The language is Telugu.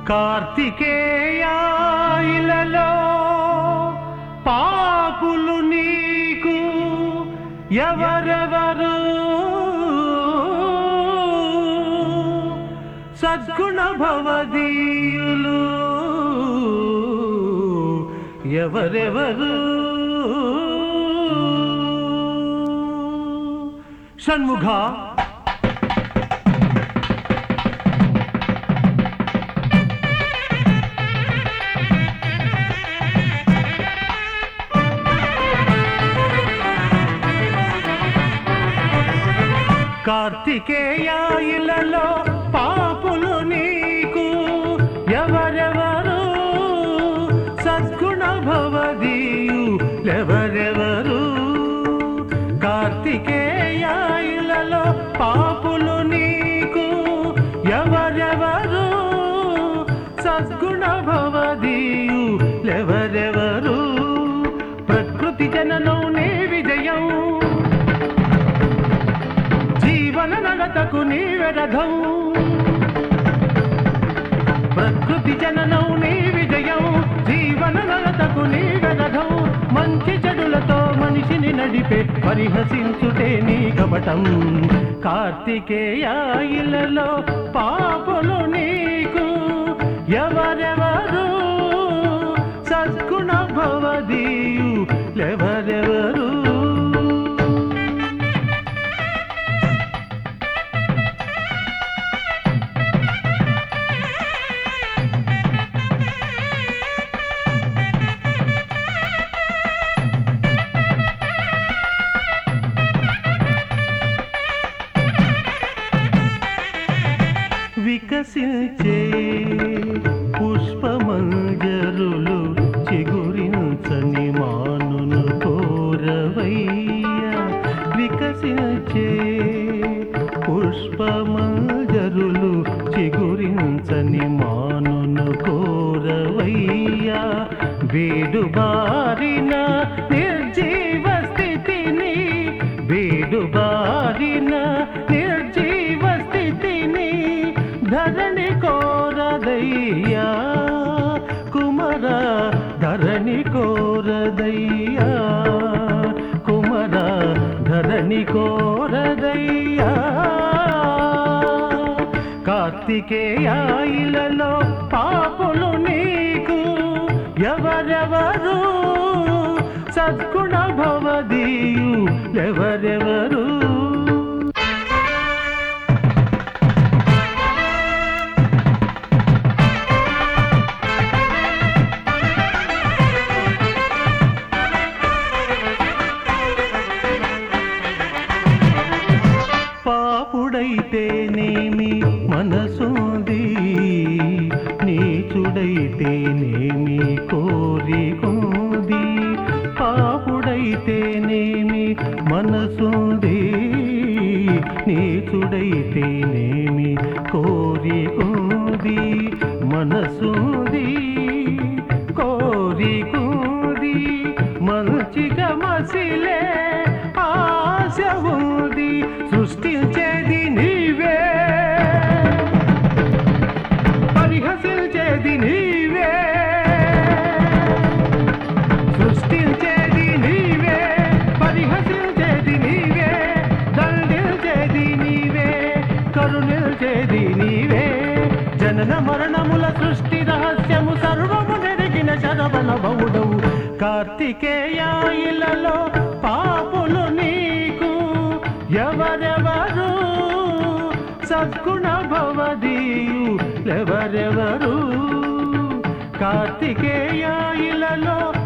కార్తికేయాయిలలో పాపులు నీకు ఎవరెవరు సద్గుణ భవదీయులు ఎవరెవరు షణ్ముఖ కార్తికేయాయిలలో పాపులు నీకు ఎవరెవరు సద్గుణ భవదీయు ఎవరెవరు కార్తికేయాయిలలో పాపులు నీకు ఎవరెవరు సద్గుణ భవదీయు ఎవరెవరు ప్రకృతి జననం నీ విజయం జీవన నడతకు నీవెరధం ప్రకృతి జననం నీ విజయం జీవన నడతకు నీవెరధం మంచి చెడులతో మనిషిని నడిపే పరిహసించుటే నీ కపటం కార్తికేయాయిలలో పాపులు నీకు ఎవరెవరు సద్గుణ భవదీయు ఎవరెవరు వికసించే పుష్పమంజరులు చిగురించని మానును కోరవయ్యా వికసించే పుష్పమంజరులు చిగురించని మానును కోరవయ్యా వేడు బారిన నిర్జీవ స్థితిని వేడు బారిన నిర్జీవ స్థితిని ధరణి కోరదయ్యా కుమర ధరణి కోరదయ్యా కుమర ధరణి కోరదయ్యా కార్తికేయాయిలలో పాపులు నీకు ఎవరెవరు సద్గుణ భవదీయు ఎవరెవరు పాపుడైతేనేమి మనసుంది నీచుడైతేనేమి కోరికుంది పాపుడైతేనేమి మనసుంది నీచుడైతేనేమి కోరికుంది మనసుంది కోరికుంది మంచిగా మసిలే ఆశ ఉంది సృష్టించేది నీవే పరిహసించేది నీవే సృష్టించేది నీవే పరిహసించేది నీవే దండించేది నీవే కరుణించేది నీవే జనన మరణముల సృష్టి రహస్యము సర్వము నెరిగిన శరవణ బౌడవు కార్తికేయాయిలలో పాపులు నీకు ఎవరెవరు సద్గుణ భవదీయు ఎవరెవరు కార్తికేయాయిలలో